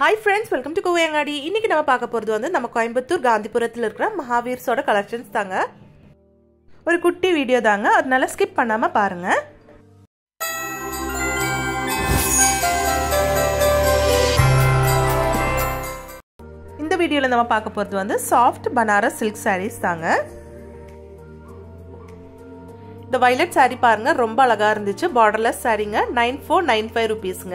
hi friends welcome to கோவையங்காடி இன்னைக்கு நம்ம பார்க்க போகிறது வந்து நம்ம கோயம்புத்தூர் காந்திபுரத்தில் இருக்கிற மகாவீர்ஸோட கலெக்ஷன்ஸ் தாங்க ஒரு குட்டி வீடியோ தாங்க அதனால ஸ்கிப் பண்ணாமல் பாருங்கள் இந்த வீடியோவில் நம்ம பார்க்க போகிறது வந்து சாஃப்ட் பனாரஸ் சில்க் சாரீஸ் தாங்க இந்த வைலட் சாரீ பாருங்க ரொம்ப அழகா இருந்துச்சு பார்டர்லெஸ் சாரீங்க நைன் ஃபோர் நைன் ஃபைவ் ருபீஸுங்க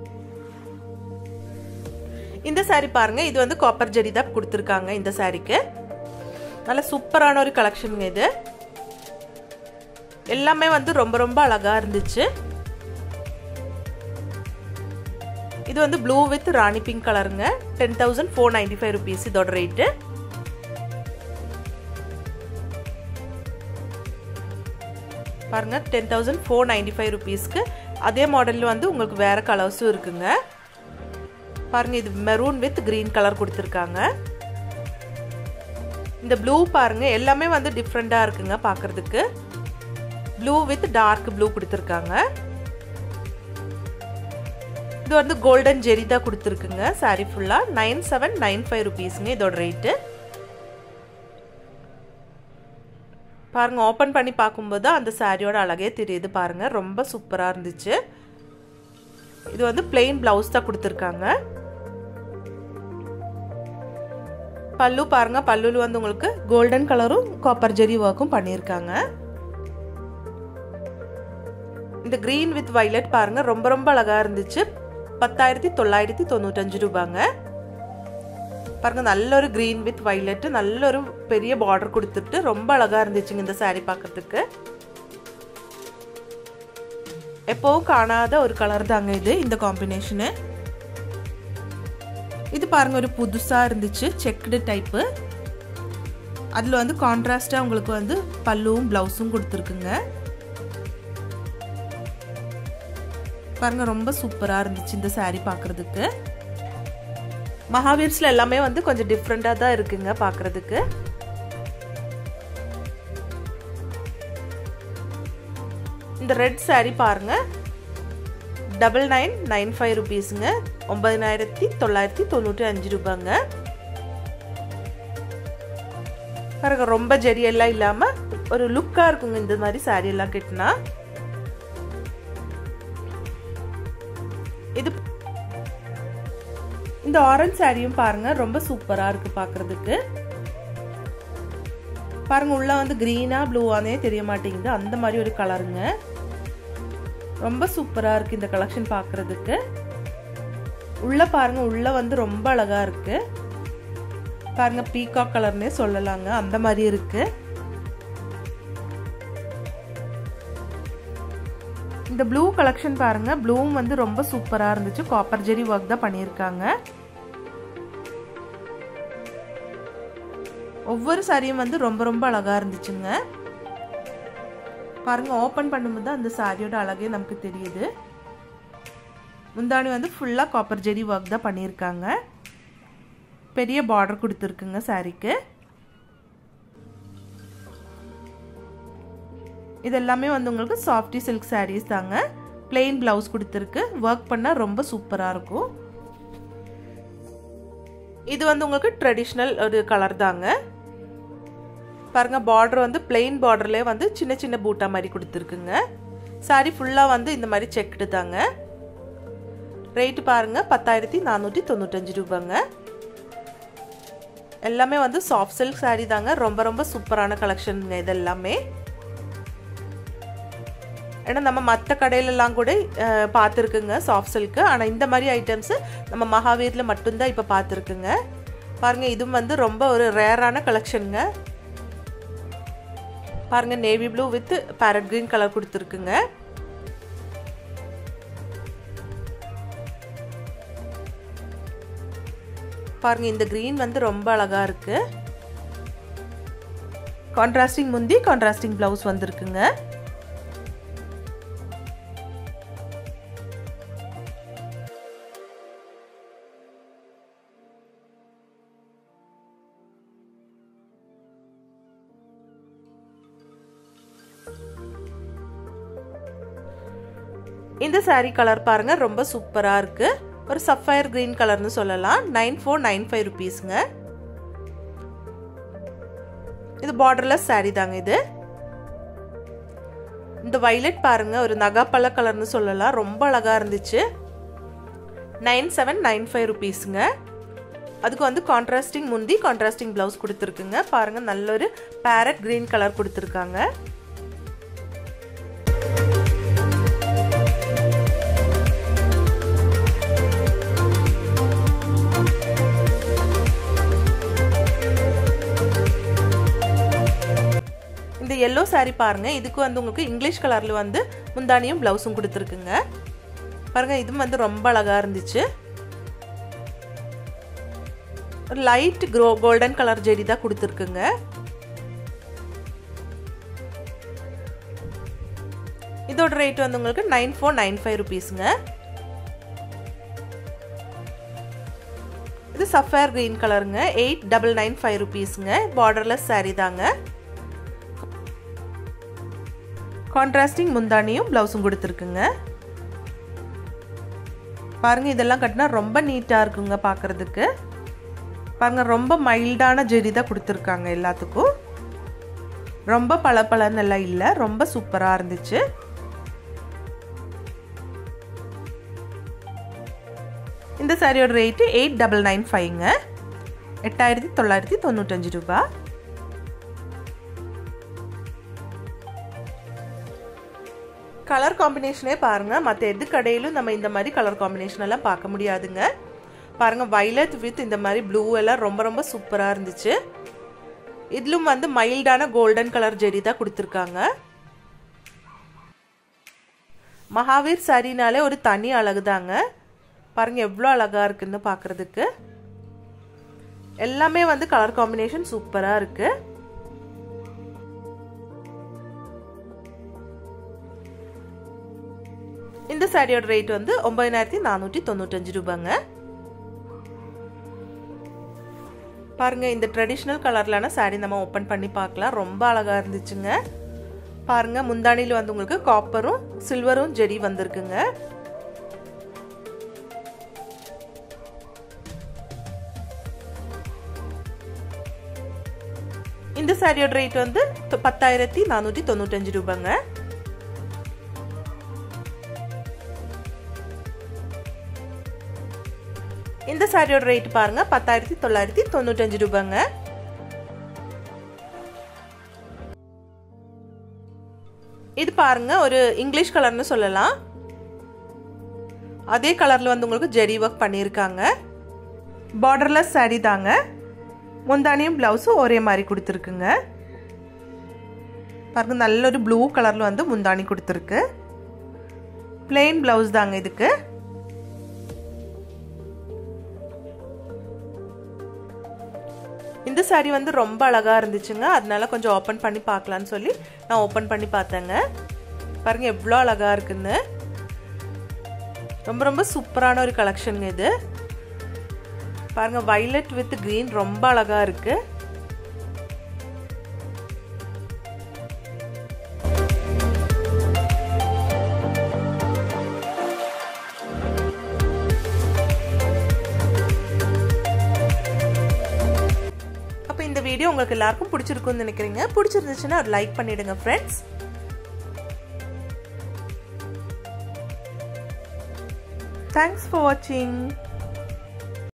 இந்த சாரீ பாருங்க இது வந்து காப்பர் ஜெரி தான் கொடுத்துருக்காங்க இந்த சாரீக்கு நல்ல சூப்பரான ஒரு கலெக்ஷனுங்க இது எல்லாமே வந்து ரொம்ப ரொம்ப அழகா இருந்துச்சு இது வந்து ப்ளூ வித் ராணி பிங்க் கலருங்க ten thousand four ninety five rupees இதோட ரேட்டு பாருங்க ten thousand four ninety five ருபீஸ்க்கு அதே மாடலில் வந்து உங்களுக்கு வேற கலர்ஸும் இருக்குங்க பாருங்க இது மெரூன் வித் கிரீன் கலர் கொடுத்துருக்காங்க இந்த ப்ளூ பாருங்க எல்லாமே வந்து டிஃப்ரெண்டாக இருக்குங்க பார்க்கறதுக்கு ப்ளூ வித் டார்க் ப்ளூ கொடுத்துருக்காங்க இது வந்து கோல்டன் ஜெரி தான் கொடுத்துருக்குங்க சாரி ஃபுல்லாக நைன் செவன் நைன் ஃபைவ் ருபீஸுங்க இதோட ரேட்டு பாருங்க ஓப்பன் பண்ணி பார்க்கும்போது அந்த சாரியோட அழகே தெரியுது பாருங்க ரொம்ப சூப்பராக இருந்துச்சு இது வந்து பிளெயின் பிளவுஸ் தான் கொடுத்துருக்காங்க பல்லு பாருங்க பல்லுல வந்து உங்களுக்கு கோல்டன் கலரும் காப்பர் ஜெரி ஒர்க்கும் பண்ணியிருக்காங்க இந்த கிரீன் வித் வைலட் பாருங்க ரொம்ப ரொம்ப அழகா இருந்துச்சு பத்தாயிரத்தி தொள்ளாயிரத்தி தொண்ணூத்தஞ்சு ரூபாங்க பாருங்க நல்ல ஒரு கிரீன் வித் வைலட் நல்ல ஒரு பெரிய பார்டர் கொடுத்துட்டு ரொம்ப அழகா இருந்துச்சுங்க இந்த சாரீ பார்க்கறதுக்கு எப்பவும் காணாத ஒரு கலர் தாங்க இது இந்த காம்பினேஷனு இது பாருங்க ஒரு புதுசா இருந்துச்சு செக்குடு டைப்பு அதில் வந்து கான்ட்ராஸ்டாக உங்களுக்கு வந்து பல்லுவும் ப்ளவுஸும் கொடுத்துருக்குங்க பாருங்க ரொம்ப சூப்பராக இருந்துச்சு இந்த சாரீ பார்க்குறதுக்கு மகாவீர்ஸில் எல்லாமே வந்து கொஞ்சம் டிஃப்ரெண்ட்டாக தான் இருக்குங்க பார்க்குறதுக்கு இந்த ரெட் சாரீ பாருங்க டபுள் நைன் நைன் ஃபைவ் ருபீஸுங்க ஒன்பதினாயிரத்தி தொள்ளாயிரத்தி தொண்ணூற்றி அஞ்சு ரூபாங்க பாருங்க ரொம்ப ஜெரியெல்லாம் இல்லாமல் ஒரு லுக்காக இருக்குங்க இந்த மாதிரி சாரீ எல்லாம் கட்டினா இது இந்த ஆரஞ்ச் சாரியும் பாருங்க ரொம்ப சூப்பரா இருக்கு பாக்குறதுக்கு பாருங்க உள்ள வந்து கிரீனா ப்ளூவானே தெரிய மாட்டேங்குது அந்த மாதிரி ஒரு கலருங்க ரொம்ப சூப்பரா இருக்கு இந்த கலெக்ஷன் பாக்குறதுக்கு உள்ள பாருங்க உள்ள வந்து ரொம்ப அழகா இருக்கு பாருங்க பீகாக் கலர்னே சொல்லலாங்க அந்த மாதிரி இருக்கு இந்த ப்ளூ கலெக்ஷன் பாருங்க ப்ளூவும் வந்து ரொம்ப சூப்பராக இருந்துச்சு காப்பர் ஜெரி ஒர்க் தான் பண்ணியிருக்காங்க ஒவ்வொரு சாரியும் வந்து ரொம்ப ரொம்ப அழகாக இருந்துச்சுங்க பாருங்க ஓப்பன் பண்ணும்போது அந்த சாரியோட அழகே நமக்கு தெரியுது முந்தாணி வந்து ஃபுல்லாக காப்பர் ஜெரி ஒர்க் தான் பண்ணியிருக்காங்க பெரிய பார்டர் கொடுத்துருக்குங்க சாரிக்கு இது எல்லாமே வந்து உங்களுக்கு சாஃப்டி சில்க் சாரீஸ் தாங்க பிளெயின் பிளவுஸ் கொடுத்துருக்கு ஒர்க் பண்ணால் ரொம்ப சூப்பராக இருக்கும் இது வந்து உங்களுக்கு ட்ரெடிஷ்னல் ஒரு கலர் தாங்க பாருங்க பார்டர் வந்து பிளெயின் பார்டர்லேயே வந்து சின்ன சின்ன பூட்டா மாதிரி கொடுத்துருக்குங்க சாரி ஃபுல்லாக வந்து இந்த மாதிரி செக்குடு தாங்க ரேட்டு பாருங்க பத்தாயிரத்தி நானூற்றி தொண்ணூத்தஞ்சு ரூபாங்க எல்லாமே வந்து சாஃப்ட் சில்க் சாரீ தாங்க ரொம்ப ரொம்ப சூப்பரான கலெக்ஷனுங்க இது எல்லாமே ஏன்னா நம்ம மற்ற கடையிலலாம் கூட பார்த்துருக்குங்க சாஃப்ட் சில்க்கு ஆனால் இந்த மாதிரி ஐட்டம்ஸு நம்ம மகாவீரில் மட்டும்தான் இப்போ பார்த்துருக்குங்க பாருங்கள் இதுவும் வந்து ரொம்ப ஒரு ரேரான கலெக்ஷனுங்க பாருங்கள் navy blue with parrot green colour கொடுத்துருக்குங்க பாருங்க இந்த க்ரீன் வந்து ரொம்ப அழகா இருக்கு கான்ட்ராஸ்டிங் முந்தி கான்ட்ராஸ்டிங் ப்ளவுஸ் வந்திருக்குங்க இந்த சாரீ கலர் பாருங்க ரொம்ப சூப்பரா இருக்கு ஒரு சஃபயர் கிரீன் கலர்னு சொல்லலாம் நைன் ஃபோர் நைன் ஃபைவ் ருபீஸுங்க இது பார்டர்லெஸ் சாரீ தாங்க இது இந்த வைலட் பாருங்க ஒரு நகாப்பழ கலர்னு சொல்லலாம் ரொம்ப அழகா இருந்துச்சு நைன் செவன் நைன் ஃபைவ் ருபீஸுங்க அதுக்கு வந்து கான்ட்ராஸ்டிங் முந்தி கான்ட்ராஸ்டிங் ப்ளவுஸ் கொடுத்துருக்குங்க பாருங்க நல்ல ஒரு பேரட் கிரீன் கலர் கொடுத்துருக்காங்க இந்த எல்லோ சாரீ பாருங்க இதுக்கு வந்து உங்களுக்கு இங்கிலீஷ் கலர்ல வந்து முந்தானியும் பிளவுஸும் கொடுத்துருக்குங்க பாருங்க இதுவும் வந்து ரொம்ப அழகா இருந்துச்சு ஒரு லைட் க்ரோ கோல்டன் கலர் ஜெடி தான் கொடுத்துருக்குங்க இதோட ரேட் வந்து உங்களுக்கு நைன் ஃபோர் நைன் ஃபைவ் ருபீஸுங்க இது சஃபேர் கிரீன் கலருங்க எயிட் டபுள் நைன் ஃபைவ் ருபீஸுங்க பார்டர்லெஸ் சாரீ தாங்க கான்ட்ராஸ்டிங் முந்தானியும் ப்ளவுஸும் கொடுத்துருக்குங்க பாருங்க இதெல்லாம் கட்டினா ரொம்ப நீட்டாக இருக்குங்க பார்க்குறதுக்கு பாருங்க ரொம்ப மைல்டான ஜெடி தான் கொடுத்துருக்காங்க எல்லாத்துக்கும் ரொம்ப பளபளன்னு எல்லாம் இல்லை ரொம்ப சூப்பராக இருந்துச்சு இந்த சாரியோட ரேட்டு எயிட் டபுள் நைன் ஃபைவ்ங்க எட்டாயிரத்தி தொள்ளாயிரத்தி தொண்ணூத்தஞ்சு ரூபா கலர் காம்பினேஷனே பாருங்க மற்ற எது கடையிலும் நம்ம இந்த மாதிரி கலர் காம்பினேஷன் எல்லாம் பார்க்க முடியாதுங்க பாருங்க வைலட் வித் இந்த மாதிரி ப்ளூ எல்லாம் ரொம்ப ரொம்ப சூப்பராக இருந்துச்சு இதிலும் வந்து மைல்டான கோல்டன் கலர் ஜெடி தான் கொடுத்துருக்காங்க மகாவீர் சாரினாலே ஒரு தனி அழகு தாங்க பாருங்க எவ்வளோ அழகா இருக்குன்னு பார்க்கறதுக்கு எல்லாமே வந்து கலர் காம்பினேஷன் சூப்பராக இருக்கு இந்த சாரியோட ரேட் வந்து ஒன்பதாயிரத்தி நானூற்றி தொண்ணூத்தஞ்சு ரூபாங்க பாருங்க இந்த ட்ரெடிஷ்னல் கலர்லான சாரீ நம்ம ஓப்பன் பண்ணி பார்க்கலாம் ரொம்ப அழகா இருந்துச்சுங்க பாருங்க முந்தானியில் வந்து உங்களுக்கு காப்பரும் சில்வரும் ஜெடி வந்திருக்குங்க இந்த சாரியோட ரேட் வந்து பத்தாயிரத்தி நானூற்றி தொண்ணூத்தஞ்சு ரூபாங்க இந்த சாரியோட ரேட் பாருங்க பத்தாயிரத்தி தொள்ளாயிரத்தி தொண்ணூத்தஞ்சு ரூபாங்க இது பாருங்க ஒரு இங்கிலீஷ் கலர்னு சொல்லலாம் அதே கலர்ல வந்து உங்களுக்கு ஜெரி ஒர்க் பண்ணியிருக்காங்க பார்டர்லெஸ் சாரீ தாங்க முந்தானியும் பிளவுஸும் ஒரே மாதிரி கொடுத்துருக்குங்க பாருங்க நல்ல ஒரு ப்ளூ கலர்ல வந்து முந்தானி கொடுத்துருக்கு பிளெயின் பிளவுஸ் தாங்க இதுக்கு இந்த சாரீ வந்து ரொம்ப அழகா இருந்துச்சுங்க அதனால கொஞ்சம் ஓப்பன் பண்ணி பார்க்கலான்னு சொல்லி நான் ஓப்பன் பண்ணி பார்த்தேங்க பாருங்க எவ்வளோ அழகா இருக்குன்னு ரொம்ப ரொம்ப சூப்பரான ஒரு கலெக்ஷனுங்க இது பாருங்க வைலட் வித் கிரீன் ரொம்ப அழகா இருக்கு அப்போ இந்த வீடியோ உங்களுக்கு எல்லாருக்கும் பிடிச்சிருக்கும்னு நினைக்கிறீங்க பிடிச்சிருந்துச்சுன்னா ஒரு லைக் பண்ணிடுங்க ஃப்ரெண்ட்ஸ் தேங்க்ஸ் ஃபார் வாட்சிங்